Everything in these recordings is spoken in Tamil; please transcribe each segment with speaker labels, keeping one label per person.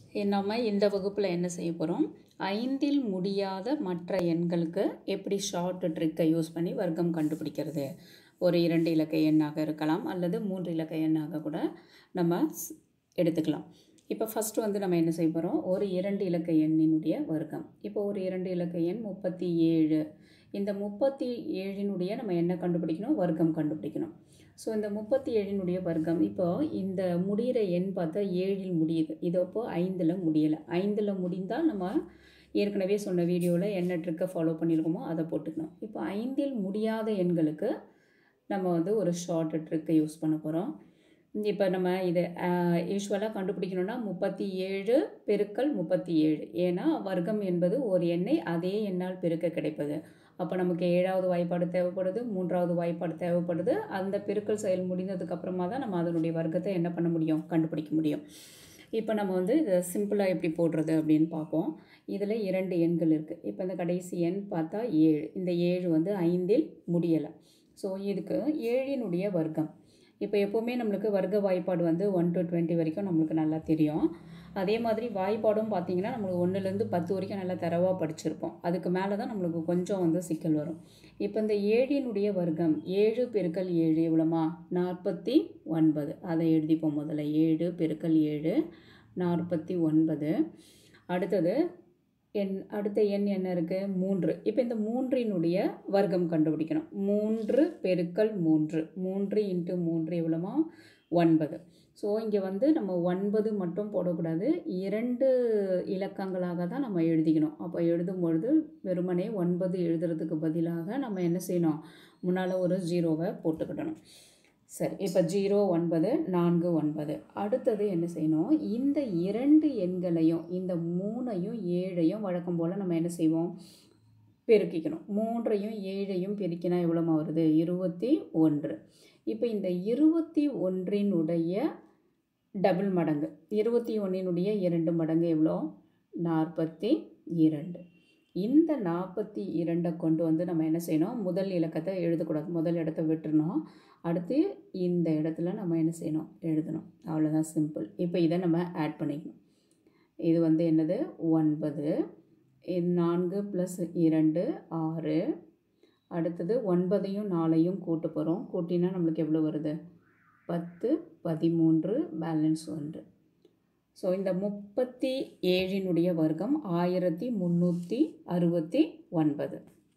Speaker 1: நம்ம இந்த வகுப்பில் என்ன செய்ய போகிறோம் ஐந்தில் முடியாத மற்ற எண்களுக்கு எப்படி ஷார்ட் ட்ரிக்கை யூஸ் பண்ணி வர்க்கம் கண்டுபிடிக்கிறது ஒரு இரண்டு இலக்க எண்ணாக இருக்கலாம் அல்லது மூன்று இலக்க எண்ணாக கூட நம்ம ஸ்- எடுத்துக்கலாம் இப்போ ஃபஸ்ட்டு வந்து நம்ம என்ன செய்ய போகிறோம் ஒரு இரண்டு இலக்க எண்ணினுடைய வர்க்கம் இப்போ ஒரு இரண்டு இலக்க எண் முப்பத்தி ஏழு இந்த முப்பத்தி ஏழினுடைய நம்ம என்ன கண்டுபிடிக்கணும் வர்க்கம் கண்டுபிடிக்கணும் ஸோ இந்த முப்பத்தி ஏழினுடைய வர்க்கம் இப்போ இந்த முடிகிற எண் பார்த்தா ஏழில் முடியுது இது அப்போ ஐந்தில் முடியலை ஐந்தில் முடிந்தால் நம்ம ஏற்கனவே சொன்ன வீடியோவில் என்ன ட்ரிக்கை ஃபாலோ பண்ணியிருக்கோமோ அதை போட்டுக்கணும் இப்போ ஐந்தில் முடியாத எண்களுக்கு நம்ம வந்து ஒரு ஷார்ட் ட்ரிக்கை யூஸ் பண்ண போகிறோம் இப்போ நம்ம இதை யூஸ்வலாக கண்டுபிடிக்கணும்னா முப்பத்தி ஏழு பெருக்கல் முப்பத்தி ஏழு ஏன்னா வர்க்கம் என்பது ஒரு எண்ணை அதே எண்ணால் பெருக்க கிடைப்பது அப்போ நமக்கு ஏழாவது வாய்ப்பாடு தேவைப்படுது மூன்றாவது வாய்ப்பாடு தேவைப்படுது அந்த பெருக்கல் செயல் முடிந்ததுக்கு அப்புறமா தான் நம்ம அதனுடைய வர்க்கத்தை என்ன பண்ண முடியும் கண்டுபிடிக்க முடியும் இப்போ நம்ம வந்து இதை சிம்பிளாக எப்படி போடுறது அப்படின்னு பார்ப்போம் இதில் இரண்டு எண்கள் இருக்குது இப்போ இந்த கடைசி எண் பார்த்தா ஏழு இந்த ஏழு வந்து ஐந்தில் முடியலை ஸோ இதுக்கு ஏழினுடைய வர்க்கம் இப்போ எப்போவுமே நம்மளுக்கு வர்க்க வாய்ப்பாடு வந்து ஒன் டு டுவெண்ட்டி வரைக்கும் நம்மளுக்கு நல்லா தெரியும் அதே மாதிரி வாய்ப்பாடும் பார்த்தீங்கன்னா நம்மளுக்கு ஒன்றுலேருந்து பத்து வரைக்கும் நல்லா தரவாக படிச்சிருப்போம் அதுக்கு மேலே தான் நம்மளுக்கு கொஞ்சம் வந்து சிக்கல் வரும் இப்போ இந்த ஏழினுடைய வர்க்கம் ஏழு பெருக்கல் ஏழு எவ்வளோமா நாற்பத்தி ஒன்பது அதை எழுதிப்போம் முதல்ல ஏழு பெருக்கல் ஏழு நாற்பத்தி ஒன்பது அடுத்தது எண் அடுத்த எண் என்ன இருக்குது மூன்று இப்போ இந்த மூன்றினுடைய வர்க்கம் கண்டுபிடிக்கணும் மூன்று பெருக்கல் மூன்று மூன்று இன்ட்டு மூன்று எவ்வளோமா ஒன்பது ஸோ இங்கே வந்து நம்ம ஒன்பது மட்டும் போடக்கூடாது இரண்டு இலக்கங்களாக தான் நம்ம எழுதிக்கணும் அப்போ எழுதும் பொழுது வெறுமனே ஒன்பது எழுதுறதுக்கு பதிலாக நம்ம என்ன செய்யணும் முன்னால் ஒரு ஜீரோவை போட்டுக்கிடணும் சரி இப்போ ஜீரோ ஒன்பது நான்கு ஒன்பது அடுத்தது என்ன செய்யணும் இந்த இரண்டு எண்களையும் இந்த மூணையும் ஏழையும் வழக்கம் போல் நம்ம என்ன செய்வோம் பெருக்கிக்கணும் மூன்றையும் ஏழையும் பெருக்கினா எவ்வளோமா வருது இருபத்தி ஒன்று இப்போ இந்த இருபத்தி ஒன்றினுடைய டபுள் மடங்கு இருபத்தி ஒன்றினுடைய இரண்டு மடங்கு எவ்வளோ நாற்பத்தி இரண்டு இந்த நாற்பத்தி இரண்டை கொண்டு வந்து நம்ம என்ன செய்யணும் முதல் இலக்கத்தை எழுதக்கூடாது முதல் இடத்த விட்டுறணும் அடுத்து இந்த இடத்துல நம்ம என்ன செய்யணும் எழுதணும் அவ்வளோதான் சிம்பிள் இப்போ இதை நம்ம ஆட் பண்ணிக்கணும் இது வந்து என்னது ஒன்பது இது நான்கு ப்ளஸ் இரண்டு ஆறு அடுத்தது ஒன்பதையும் நாலையும் கூட்ட போகிறோம் கூட்டினா நம்மளுக்கு எவ்வளோ வருது பத்து பதிமூன்று பேலன்ஸ் ஒன்று ஸோ இந்த முப்பத்தி ஏழினுடைய வர்க்கம் ஆயிரத்தி முந்நூற்றி அறுபத்தி ஒன்பது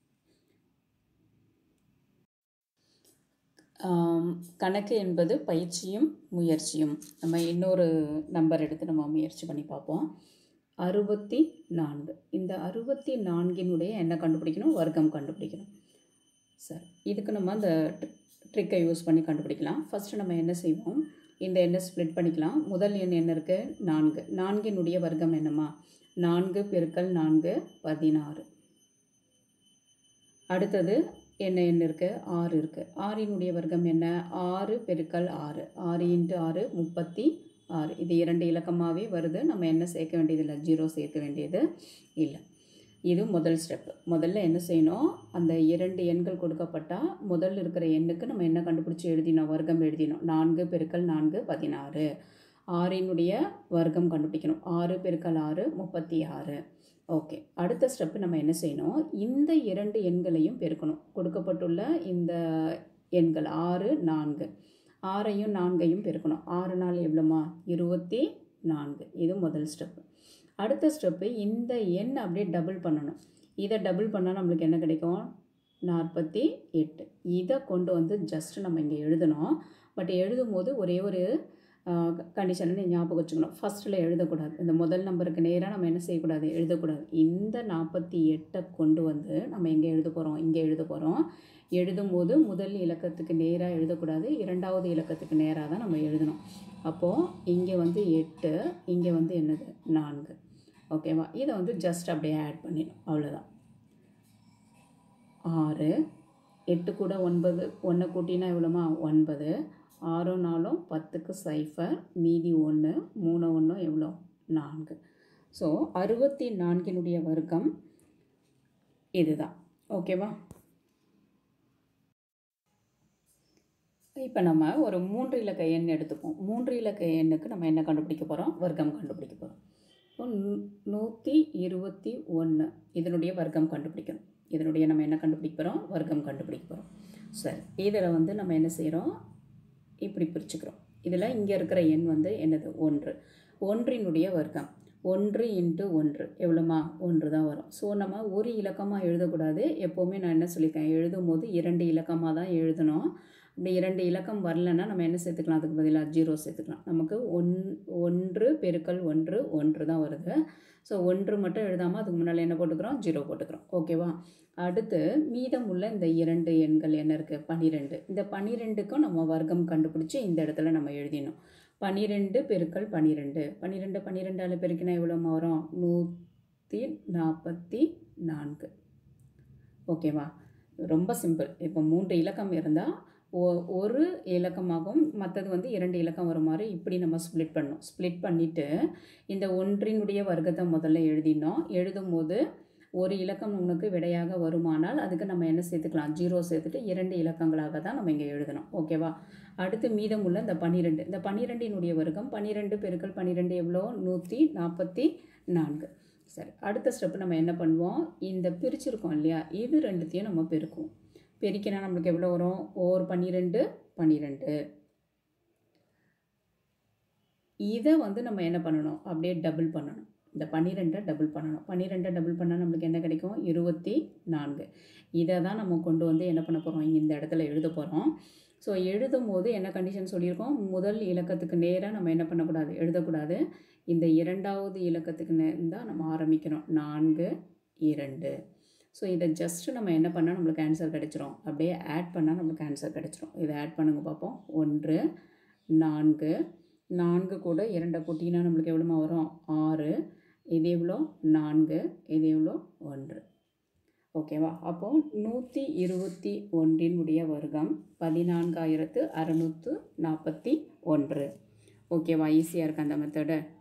Speaker 1: ஆம், கணக்கு என்பது பயிற்சியும் முயற்சியும் நம்ம இன்னொரு நம்பர் எடுத்து நம்ம முயற்சி பண்ணி பார்ப்போம் அறுபத்தி நான்கு இந்த அறுபத்தி நான்கினுடைய என்ன கண்டுபிடிக்கணும் வர்க்கம் கண்டுபிடிக்கணும் சரி இதுக்கு நம்ம அந்த ட்ரிக்கை யூஸ் பண்ணி கண்டுபிடிக்கலாம் ஃபஸ்ட்டு நம்ம என்ன செய்வோம் இந்த எண்ணை ஸ்ப்ளிட் பண்ணிக்கலாம் முதல் எண் என்ன இருக்குது நான்கு நான்கினுடைய வர்க்கம் என்னம்மா நான்கு பெருக்கல் நான்கு பதினாறு அடுத்தது என்ன எண் இருக்குது ஆறு இருக்குது ஆறினுடைய வர்க்கம் என்ன ஆறு பெருக்கல் ஆறு ஆறு இன்ட்டு ஆறு முப்பத்தி ஆறு இது இரண்டு இலக்கமாகவே வருது நம்ம என்ன சேர்க்க வேண்டியதில்லை ஜீரோ சேர்க்க வேண்டியது இல்லை இது முதல் ஸ்டெப்பு முதல்ல என்ன செய்யணும் அந்த இரண்டு எண்கள் கொடுக்கப்பட்டால் முதல்ல இருக்கிற எண்ணுக்கு நம்ம என்ன கண்டுபிடிச்சி எழுதினோம் வர்க்கம் எழுதினோம் நான்கு பெருக்கல் நான்கு பதினாறு ஆறினுடைய வர்க்கம் கண்டுபிடிக்கணும் ஆறு பெருக்கல் ஆறு முப்பத்தி ஆறு ஓகே அடுத்த ஸ்டெப்பு நம்ம என்ன செய்யணும் இந்த இரண்டு எண்களையும் பெருக்கணும் கொடுக்கப்பட்டுள்ள இந்த எண்கள் ஆறு நான்கு ஆறையும் நான்கையும் பெருக்கணும் ஆறு நாள் எவ்வளோமா இருபத்தி நான்கு இது முதல் ஸ்டெப்பு அடுத்த ஸ்டெப்பு இந்த எண் அப்படியே டபுள் பண்ணணும் இதை டபுள் பண்ணால் நம்மளுக்கு என்ன கிடைக்கும் நாற்பத்தி எட்டு இதை கொண்டு வந்து ஜஸ்ட் நம்ம இங்கே எழுதணும் பட் எழுதும் போது ஒரே ஒரு கண்டிஷனை ஞாபகம் வச்சுக்கணும் ஃபஸ்ட்டில் எழுதக்கூடாது இந்த முதல் நம்பருக்கு நேராக நம்ம என்ன செய்யக்கூடாது எழுதக்கூடாது இந்த நாற்பத்தி எட்டை கொண்டு வந்து நம்ம எங்கே எழுத போகிறோம் இங்கே எழுத போகிறோம் எழுதும்போது முதல் இலக்கத்துக்கு நேராக எழுதக்கூடாது இரண்டாவது இலக்கத்துக்கு நேராக தான் நம்ம எழுதணும் அப்போது இங்கே வந்து எட்டு இங்கே வந்து என்னது நான்கு ஓகேவா இதை வந்து ஜஸ்ட் அப்படியே ஆட் பண்ணிடும் அவ்வளோதான் ஆறு எட்டு கூட ஒன்பது ஒன்று கூட்டினா எவ்வளோமா ஒன்பது ஆறோ நாலும் பத்துக்கு சைஃபர் மீதி ஒன்று மூணு ஒன்று எவ்வளோ நான்கு ஸோ அறுபத்தி நான்கினுடைய வர்க்கம் இதுதான் ஓகேவா இப்போ நம்ம ஒரு மூன்று இலக்க எண் எடுத்துப்போம் மூன்று இலக்க எண்ணுக்கு நம்ம என்ன கண்டுபிடிக்க போகிறோம் வர்க்கம் கண்டுபிடிக்க போகிறோம் இப்போ நூ- நூற்றி இருபத்தி ஒன்று இதனுடைய வர்க்கம் கண்டுபிடிக்கணும் இதனுடைய நம்ம என்ன கண்டுபிடிக்க போகிறோம் வர்க்கம் கண்டுபிடிக்க போகிறோம் சரி இதில் வந்து நம்ம என்ன செய்கிறோம் இப்படி பிரிச்சுக்கிறோம் இதில் இங்கே இருக்கிற எண் வந்து என்னது ஒன்று ஒன்றினுடைய வர்க்கம் ஒன்று இன்ட்டு ஒன்று எவ்வளோமா ஒன்று தான் வரும் ஸோ நம்ம ஒரு இலக்கமாக எழுதக்கூடாது எப்போவுமே நான் என்ன சொல்லியிருக்கேன் எழுதும் போது இரண்டு இலக்கமாக தான் எழுதணும் அப்படி இரண்டு இலக்கம் வரலன்னா நம்ம என்ன சேர்த்துக்கலாம் அதுக்கு பதிலாக ஜீரோ சேர்த்துக்கலாம் நமக்கு ஒன் ஒன்று பெருக்கல் ஒன்று ஒன்று தான் வருது ஸோ ஒன்று மட்டும் எழுதாமல் அதுக்கு முன்னால் என்ன போட்டுக்கிறோம் ஜீரோ போட்டுக்கிறோம் ஓகேவா அடுத்து மீதமுள்ள இந்த இரண்டு எண்கள் என்ன இருக்குது பன்னிரெண்டு இந்த பன்னிரெண்டுக்கும் நம்ம வர்க்கம் கண்டுபிடிச்சி இந்த இடத்துல நம்ம எழுதிடணும் பன்னிரெண்டு பெருக்கல் பன்னிரெண்டு பன்னிரெண்டு பன்னிரெண்டால் பெருக்கினா எவ்வளோ வரும் நூற்றி நாற்பத்தி நான்கு ஓகேவா ரொம்ப சிம்பிள் இப்போ மூன்று இலக்கம் இருந்தால் ஒ ஒரு இலக்கமாகவும் மற்றது வந்து இரண்டு இலக்கம் வரும் மாதிரி இப்படி நம்ம ஸ்ப்ளிட் பண்ணணும் ஸ்ப்ளிட் பண்ணிவிட்டு இந்த ஒன்றினுடைய வர்க்கத்தை முதல்ல எழுதினோம் எழுதும் போது ஒரு இலக்கம் உனக்கு விடையாக வருமானால் அதுக்கு நம்ம என்ன சேர்த்துக்கலாம் ஜீரோ சேர்த்துட்டு இரண்டு இலக்கங்களாக தான் நம்ம இங்கே எழுதணும் ஓகேவா அடுத்து மீதமுள்ள இந்த பன்னிரெண்டு இந்த பன்னிரெண்டினுடைய வர்க்கம் பன்னிரெண்டு பெருக்கல் பன்னிரெண்டு எவ்வளோ நூற்றி நாற்பத்தி நான்கு சரி அடுத்த ஸ்டெப் நம்ம என்ன பண்ணுவோம் இந்த பிரிச்சிருக்கோம் இல்லையா இது ரெண்டுத்தையும் நம்ம பெருக்குவோம் பெருக்கினா நம்மளுக்கு எவ்வளோ வரும் ஓர் பன்னிரெண்டு பன்னிரெண்டு இதை வந்து நம்ம என்ன பண்ணணும் அப்படியே டபுள் பண்ணணும் இந்த பன்னிரெண்டை டபுள் பண்ணணும் பன்னிரெண்டை டபுள் பண்ணால் நம்மளுக்கு என்ன கிடைக்கும் இருபத்தி நான்கு இதை தான் நம்ம கொண்டு வந்து என்ன பண்ண போகிறோம் இங்கே இந்த இடத்துல எழுத போகிறோம் ஸோ எழுதும் போது என்ன கண்டிஷன் சொல்லியிருக்கோம் முதல் இலக்கத்துக்கு நேராக நம்ம என்ன பண்ணக்கூடாது எழுதக்கூடாது இந்த இரண்டாவது இலக்கத்துக்கு நே தான் நம்ம ஆரம்பிக்கணும் நான்கு இரண்டு ஸோ இதை ஜஸ்ட்டு நம்ம என்ன பண்ணால் நம்மளுக்கு ஆன்சர் கிடைச்சிரும் அப்படியே ஆட் பண்ணால் நம்மளுக்கு ஆன்சர் கிடைச்சிரும் இதை ஆட் பண்ணுங்க பார்ப்போம் ஒன்று நான்கு நான்கு கூட இரண்டை கூட்டினா நம்மளுக்கு எவ்வளோமா வரும் ஆறு இது எவ்வளோ நான்கு இது எவ்வளோ ஒன்று ஓகேவா அப்போது நூற்றி இருபத்தி ஒன்றினுடைய வர்க்கம் பதினான்காயிரத்து அறநூற்று நாற்பத்தி ஒன்று ஓகேவா ஈஸியாக இருக்கு அந்த மெத்தடு